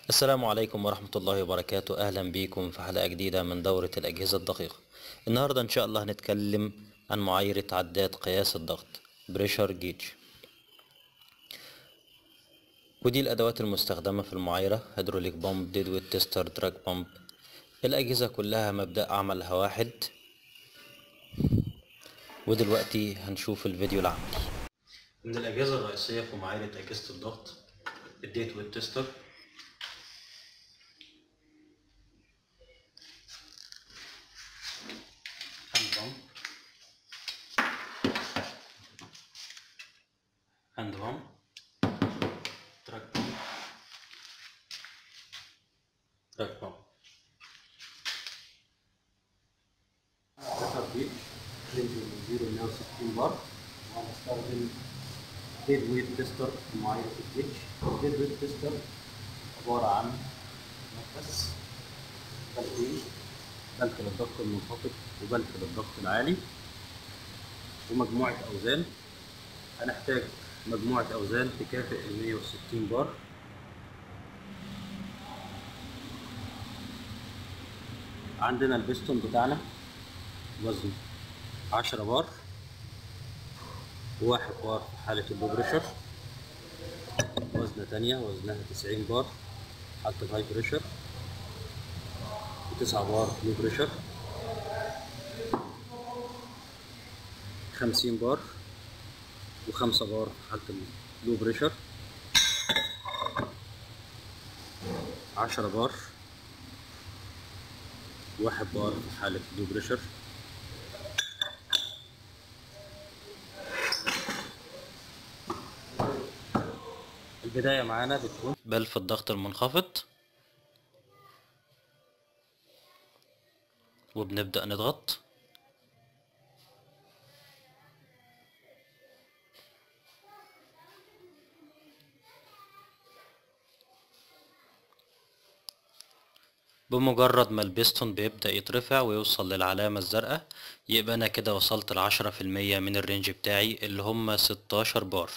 السلام عليكم ورحمة الله وبركاته أهلا بيكم في حلقة جديدة من دورة الأجهزة الدقيقة النهاردة إن شاء الله هنتكلم عن معايرة عداد قياس الضغط بريشر جيج ودي الأدوات المستخدمة في المعايرة هيدروليك بامب ديد ويت تيستر دراج بامب الأجهزة كلها مبدأ عملها واحد ودلوقتي هنشوف الفيديو العملي من الأجهزة الرئيسية في معايرة أجهزة الضغط الديت ويت تيستر hand pump hand pump truck pump truck pump ذكر بيت رينج من 0 ل 160 بار وهنستخدم ديد ويت تيستر في معايرة الجيتش الديد ويت تيستر عبارة عن مكبس بلكين بلك للضغط المنخفض وبلك للضغط العالي ومجموعة أوزان هنحتاج مجموعة أوزان تكافئ ال 160 بار عندنا البستون بتاعنا وزن 10 بار وواحد بار في حالة اللو بريشر وزنة تانية وزنها 90 بار حالة الهاي بريشر وتسعة بار لو بريشر 50 بار وخمسة بار في حالة اللو بريشر 10 بار واحد بار في حالة اللو بريشر البداية معانا بتكون بل في الضغط المنخفض وبنبدأ نضغط بمجرد ما البستون بيبدأ يترفع ويوصل للعلامة الزرقاء يبقى أنا كده وصلت لعشرة في المية من الرينج بتاعي اللي هم ستاشر بار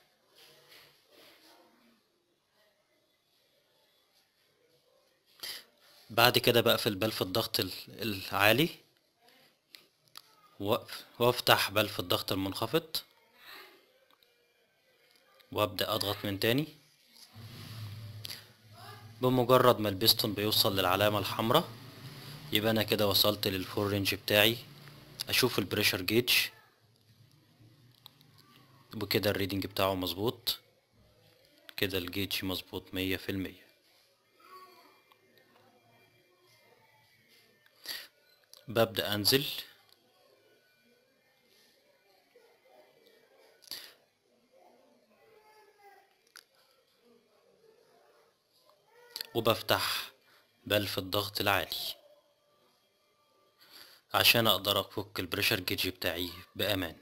بعد كده بقفل بلف الضغط ال- العالي وأقف- وافتح بلف الضغط المنخفض وابدأ اضغط من تاني بمجرد ما البستون بيوصل للعلامة الحمراء يبقى انا كده وصلت للفول رينج بتاعي اشوف البريشر جيج وكده الريدنج بتاعه مظبوط كده الجيج مظبوط مية في المية ببدأ أنزل وبفتح بلف الضغط العالي عشان أقدر أفك البريشر جيج بتاعي بأمان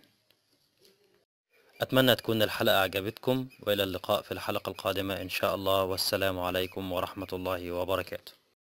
أتمنى تكون الحلقة عجبتكم وإلى اللقاء في الحلقة القادمة إن شاء الله والسلام عليكم ورحمة الله وبركاته